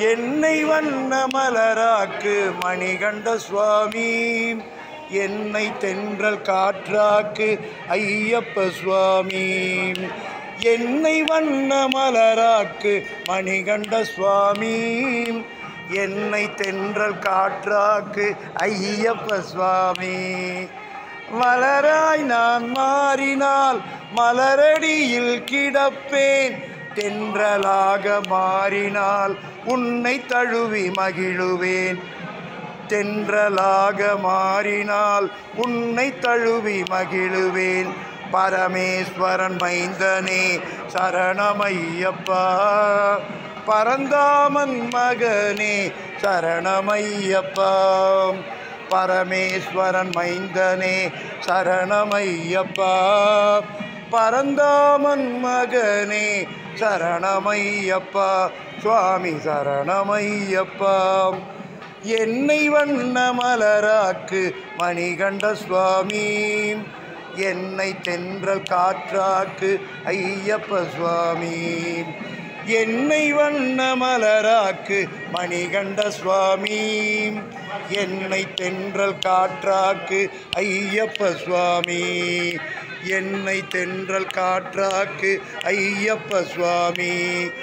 என்னை வண்ண மலராக்கு மணிகண்ட சுவாமி என்னை தென்றல் காற்றாக்கு ஐயப்ப சுவாமி என்னை வண்ண மலராக்கு மணிகண்ட சுவாமி என்னை தென்றல் காற்றாக்கு ஐயப்ப சுவாமி மலராய் நான் மாறினால் மலரடியில் கிடப்பேன் தென்றலாக மாறினால் உன்னை தழுவி மகிழுவேன் தென்றலாக மாறினால் உன்னை தழுவி மகிழுவேன் பரமேஸ்வரன் மைந்தனே சரணமையப்பா பரந்தாமன் மகனே சரணமையப்பா பரமேஸ்வரன் மைந்தனே சரணமையப்பா பரந்தாமன் மகனே சரணமையப்பா சுவாமி சரணமையப்பா என்னை வண்ண மலராக்கு மணிகண்ட சுவாமி என்னை தென்றல் காற்றாக்கு ஐயப்ப சுவாமி என்னை வண்ண மலராக்கு மணிகண்ட சுவாமி என்னை தென்றல் காற்றாக்கு ஐயப்ப சுவாமி என்னை தென்றல் காற்றாக்கு ஐயப்ப சுவாமி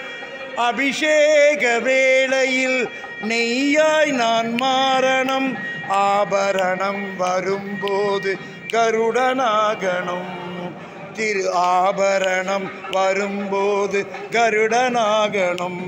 அபிஷேக வேளையில் நெய்யாய் நான் மாறணும் ஆபரணம் வரும்போது கருடனாகணும் திரு ஆபரணம் வரும்போது கருடனாகணும்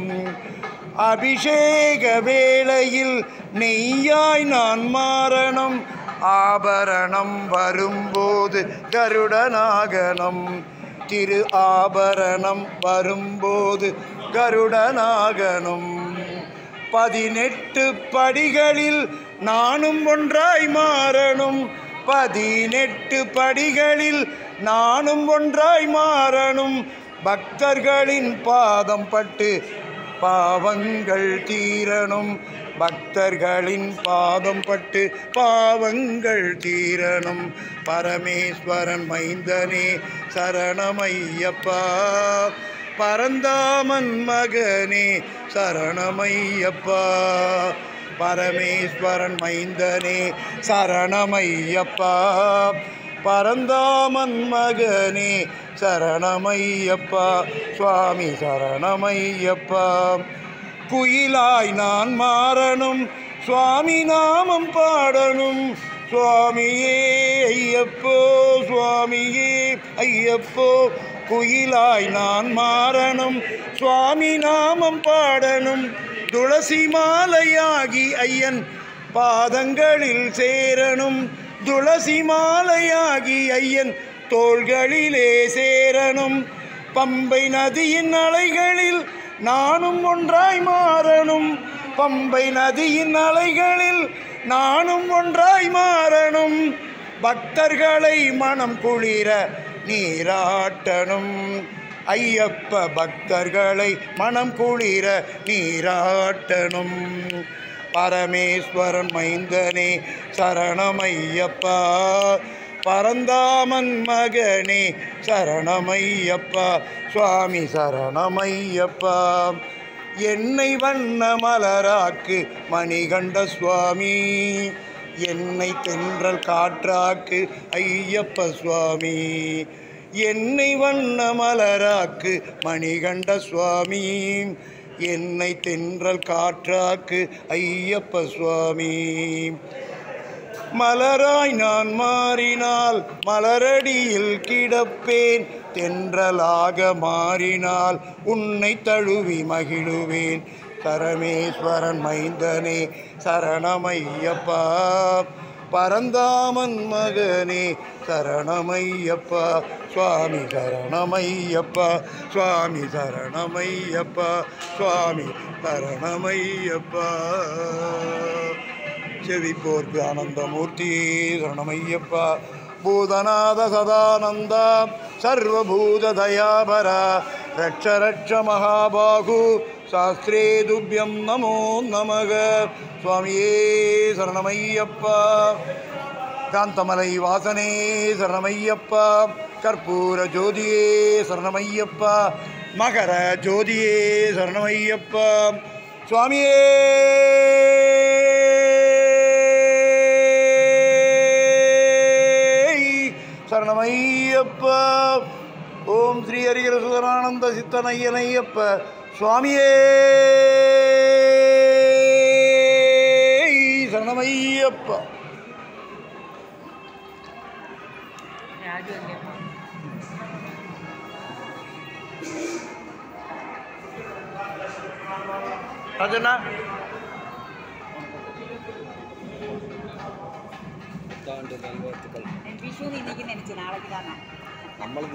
அபிஷேக வேளையில் நெய்யாய் நான் மாறணும் ஆபரணம் வரும்போது கருடனாகணும் திரு ஆபரணம் வரும்போது கருடனாகணும் பதினெட்டு படிகளில் நானும் ஒன்றாய் மாறணும் பதினெட்டு படிகளில் நானும் ஒன்றாய் மாறணும் பக்தர்களின் பாதம் பட்டு பாவங்கள் தீரணும் பக்தர்களின் பாதம் பட்டு பாவங்கள் தீரணும் பரமேஸ்வரன் மைந்தனே சரணமையப்பா பரந்தாமன் மகனே சரணமையப்பா பரமேஸ்வரன் மைந்தனே சரணமையப்பா பரந்தாமன் மகனே சரணமையப்பா சுவாமி சரணமையப்பா குயிலாய் நான் மாறணும் சுவாமி நாமம் பாடணும் சுவாமியே ஐயப்போ சுவாமியே ஐயப்போ குயிலாய் நான் மாறணும் சுவாமி நாமம் பாடணும் துளசி மாலையாகி ஐயன் பாதங்களில் சேரணும் துளசி மாலையாகி ஐயன் தோள்களிலே சேரணும் பம்பை நதியின் அலைகளில் நானும் ஒன்றாய் மாறணும் பம்பை நதியின் அலைகளில் நானும் ஒன்றாய் மாறணும் பக்தர்களை மனம் குளிர நீராட்டணும் ஐயப்ப பக்தர்களை மனம் குளிர நீராட்டணும் பரமேஸ்வரன் மைந்தனே சரணமையப்பா பரந்தாமன் மகனே சரணமையப்பா சுவாமி சரணமையப்பா என்னை வண்ண மலராக்கு மணிகண்ட சுவாமி என்னை தென்றல் காற்றாக்கு ஐயப்ப சுவாமி என்னை வண்ண மலராக்கு மணிகண்ட சுவாமி என்னை தென்றல் காற்றாக்கு ஐயப்ப சுவாமி மலராய் நான் மாறினால் மலரடியில் கிடப்பேன் தென்றலாக மாறினால் உன்னை தழுவி மகிழுவேன் சரமேஸ்வரன் மைந்தனே சரணமையப்பா பரந்தாமன் மகனே சரணமையப்பா சுவாமி சரணமையப்பா சுவாமி சரணமையப்பா சுவாமி சரணமையப்பா செவிப்போர்க்கு ஆனந்தமூர்த்தி சரணமையப்பா பூதநாத சதானந்த சர்வபூத தயாபர ரட்ச ரட்ச மகாபாகு சாஸ்திரே துப்பியம் நமோ நமக சுவாமியே சரணமையப்பா காந்தமலை வாசனே சரணமையப்பா கற்பூர ஜோதியே சரணமையப்பா மகர ஜோதியே சரணமையப்பா சுவாமியே சரணமையப்ப ஓம் ஸ்ரீ ஹரிகர சுதரானந்த சித்தனையனையப்ப சுவாமியே சரணமையப்ப രാജു അല്ലേ ராஜண்ணா புத்தாண்டு நல்வாழ்த்துக்கள் വിഷു നിന്നിക്ക് നനച്ച് നാളേക്ക് തന്നെ നമ്മളിത്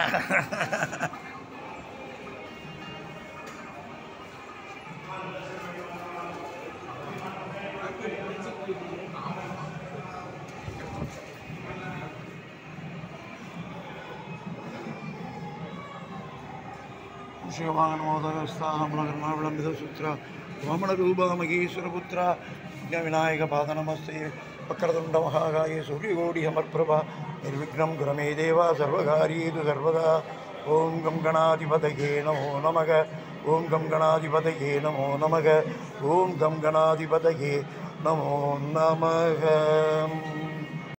ಶ್ರೀವಾಹನಮೋದಸ್ಥಾನಮಲಕರ್ಮಾವಿಳಂಬಿತಸೂತ್ರ ವಾಮನರೂಪಮಗೀಶ್ವರಪುತ್ರ ವಿನಾಯಕಪಾದನಮಸ್ತೆ ವಕ್ರತುಂಡ ಮಹಾಗಾಯ ಸೂರ್ಯಕೋಡಿ ಸಮರ್ಪ್ರಭಾ ನಿರ್ವಿಘ್ನಂ ಗುರಮೇ ದೇವ ಸರ್ವಕಾರ್ಯೇತು ಸರ್ವದಾ ಓಂ ಗಂ ಗಣಾಧಿಪತಯೇ ನಮೋ ನಮಃ ಓಂ ಗಂ ಗಣಾಧಿಪತಯೇ ನಮೋ ನಮಃ ಓಂ ಗಂ ಗಣಾಧಿಪತಯೇ ನಮೋ ನಮಃ